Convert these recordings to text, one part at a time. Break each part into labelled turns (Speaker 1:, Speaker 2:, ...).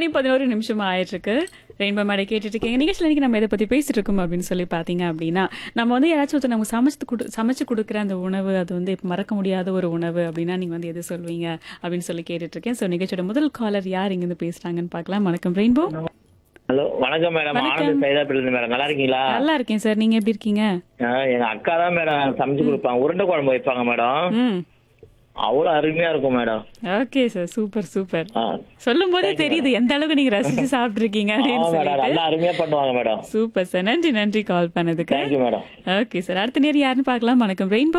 Speaker 1: மணி பதினோரு நிமிஷம் ஆயிட்டு இருக்கு ரெயின்போ மேடை கேட்டுட்டு இருக்கீங்க நிகழ்ச்சியில் இன்னைக்கு நம்ம இதை பத்தி பேசிட்டு இருக்கோம் அப்படின்னு சொல்லி பாத்தீங்க அப்படின்னா நம்ம வந்து யாராச்சும் ஒருத்தர் நமக்கு சமைச்சு கொடு சமைச்சு கொடுக்குற அந்த உணவு அது வந்து இப்ப மறக்க முடியாத ஒரு உணவு அப்படின்னா நீங்க வந்து எது சொல்வீங்க அப்படின்னு சொல்லி கேட்டுட்டு இருக்கேன் ஸோ நிகழ்ச்சியோட முதல் காலர் யார் இங்கிருந்து பேசுறாங்கன்னு பார்க்கலாம் வணக்கம் ரெயின்போ
Speaker 2: ஹலோ வணக்கம் மேடம்
Speaker 1: வணக்கம்.
Speaker 2: ஆனந்த் சைதாப்பேட்டை இருந்து மேடம் நல்லா இருக்கீங்களா
Speaker 1: நல்லா இருக்கேன் சார் நீங்க எப்படி இருக்கீங்க
Speaker 2: ஆ, எங்க அக்கா தான் மேடம் சமைச்சு கொடுப்பாங்க உருண்டை குழம்பு வைப்பாங்க மேடம்
Speaker 1: ம்
Speaker 2: அவ்வளவு அருமையா இருக்கும் madam
Speaker 1: okay sir super super
Speaker 2: ஆ.
Speaker 1: சொல்லும் போதே தெரியுது எந்த அளவுக்கு நீங்க ரசிச்சு சாப்பிட்டுருக்கீங்க
Speaker 2: ஆமா
Speaker 1: அப்படின்னு
Speaker 2: மேடம்
Speaker 1: சொல்லிட்டு
Speaker 2: நல்லா அருமையா பண்ணுவாங்க மேடம்
Speaker 1: சூப்பர் சார் நன்றி நன்றி கால் பண்ணதுக்கு
Speaker 2: தேங்க்யூ மேடம்
Speaker 1: ஓகே சார் அடுத்த நேரம் யாருன்னு பார்க்கலாம் வணக்கம் ரெயின்போ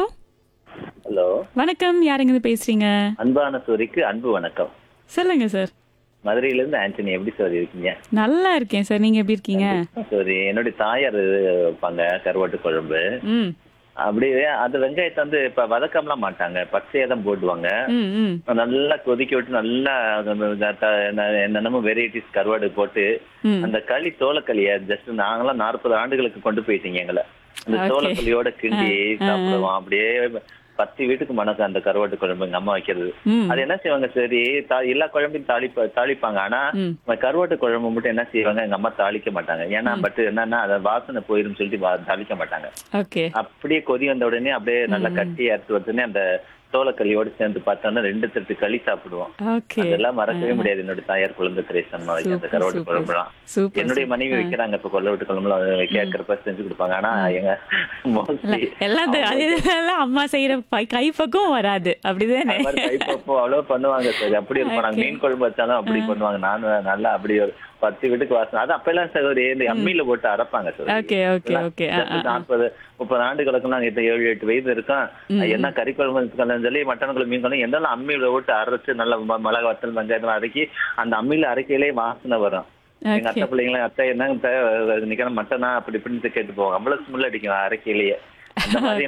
Speaker 3: ஹலோ
Speaker 1: வணக்கம் யாருங்க இருந்து பேசுறீங்க
Speaker 3: அன்பான சோரிக்கு அன்பு வணக்கம்
Speaker 1: சொல்லுங்க சார்
Speaker 3: மதுரையில இருந்து ஆண்டனி எப்படி சார் இருக்கீங்க
Speaker 1: நல்லா இருக்கேன் சார் நீங்க எப்படி இருக்கீங்க
Speaker 3: சாரி என்னுடைய தாயார் வைப்பாங்க கருவாட்டு குழம்பு
Speaker 1: ம்
Speaker 3: அப்படியே அது வெங்காயத்தை வந்து இப்ப வதக்கம்லாம் மாட்டாங்க பச்சையா தான் போடுவாங்க
Speaker 1: ம் ம்
Speaker 3: நல்லா கொதிக்க விட்டு நல்லா அந்த த- என்ன- என்னென்னமோ வெரைட்டிஸ் கருவாடு போட்டு
Speaker 1: ம்.
Speaker 3: அந்த களி தோலக்களிய ஜஸ்ட் நாங்களாம் நாற்பது ஆண்டுகளுக்கு கொண்டு போயிட்டீங்க எங்களை அந்த
Speaker 1: Okay.
Speaker 3: தோலக்களியோட கிண்டி சாப்பிடுவோம் அப்படியே பத்து வீட்டுக்கு மணக்கும் அந்த கருவாட்டு குழம்பு எங்க அம்மா வைக்கிறது
Speaker 1: ம்
Speaker 3: அது என்ன செய்வாங்க சரி தா- எல்லா குழம்பையும் தாளிப்ப தாளிப்பாங்க ஆனா
Speaker 1: ம்.
Speaker 3: இந்த கருவாட்டு குழம்பு மட்டும் என்ன செய்வாங்க எங்க அம்மா தாளிக்க மாட்டாங்க ஏன்னா பட் என்னன்னா அத வாசனை போயிரும் சொல்லிட்டு வா- தாளிக்க மாட்டாங்க
Speaker 1: ஓகே
Speaker 3: அப்படியே கொதி வந்த உடனே அப்படியே நல்லா கட்டி அறுத்து உடனே அந்த சோளக்களியோட சேர்ந்து பார்த்தோம்னா ரெண்டு தட்டு களி சாப்பிடுவோம்
Speaker 1: ஓகே
Speaker 3: அதெல்லாம் மறக்கவே முடியாது என்னோட தாயார் குழந்தை திரேசன் வைக்க அந்த
Speaker 1: சூப்பர்,
Speaker 3: கருவாட்டு
Speaker 1: சூப்பர்.
Speaker 3: குழம்புலாம்
Speaker 1: சூப்பர்
Speaker 3: என்னுடைய மனைவி வைக்கிறாங்க இப்ப கொல்லவட்டு குழம்புல கேட்கறப்ப செஞ்சு கொடுப்பாங்க ஆனா எங்க மோஸ்ட்லி
Speaker 1: எல்லாம் இந்த- அது இதெல்லாம் அம்மா செய்யற ப- கைப்பக்கம் வராது அப்படிதானே
Speaker 3: கைப்பப்போ அவ்வளவு பண்ணுவாங்க சார் அப்படி இருக்கும் நாங்க மீன் குழம்பு வச்சாலும் அப்படி பண்ணுவாங்க நானும் நல்லா அப்படி ஒரு பத்து வீட்டுக்கு வாசனை அது அப்பெல்லாம் சகோதரி இந்த அம்மியில போட்டு அரைப்பாங்க சார்
Speaker 1: ஓகே ஓகே ஓகே
Speaker 3: நாற்பது முப்பது ஆண்டுகளுக்கு நாங்க இப்ப ஏழு எட்டு வயசு இருக்கோம் என்ன கறி குழம்பு வச்சுக்கலாம் சொல்லி மட்டன் குழம்பு மீன் குழம்பு எந்தெல்லாம் அம்மியில போட்டு அரைச்சு நல்லா ம- மிளகா வத்தல் வெங்காயம் அரைக்கி அந்த அம்மியில அரைக்கையிலே வாசனை வரும் எங்க அத்தை பிள்ளைங்களும் அத்தை என்னங்க நிக்கிற மட்டனா அப்படி இப்படின்னு கேட்டு போவாங்க அவ்வளவு ஸ்மெல் அடிக்கும் அரைக்கையிலேயே அந்த மாதிரி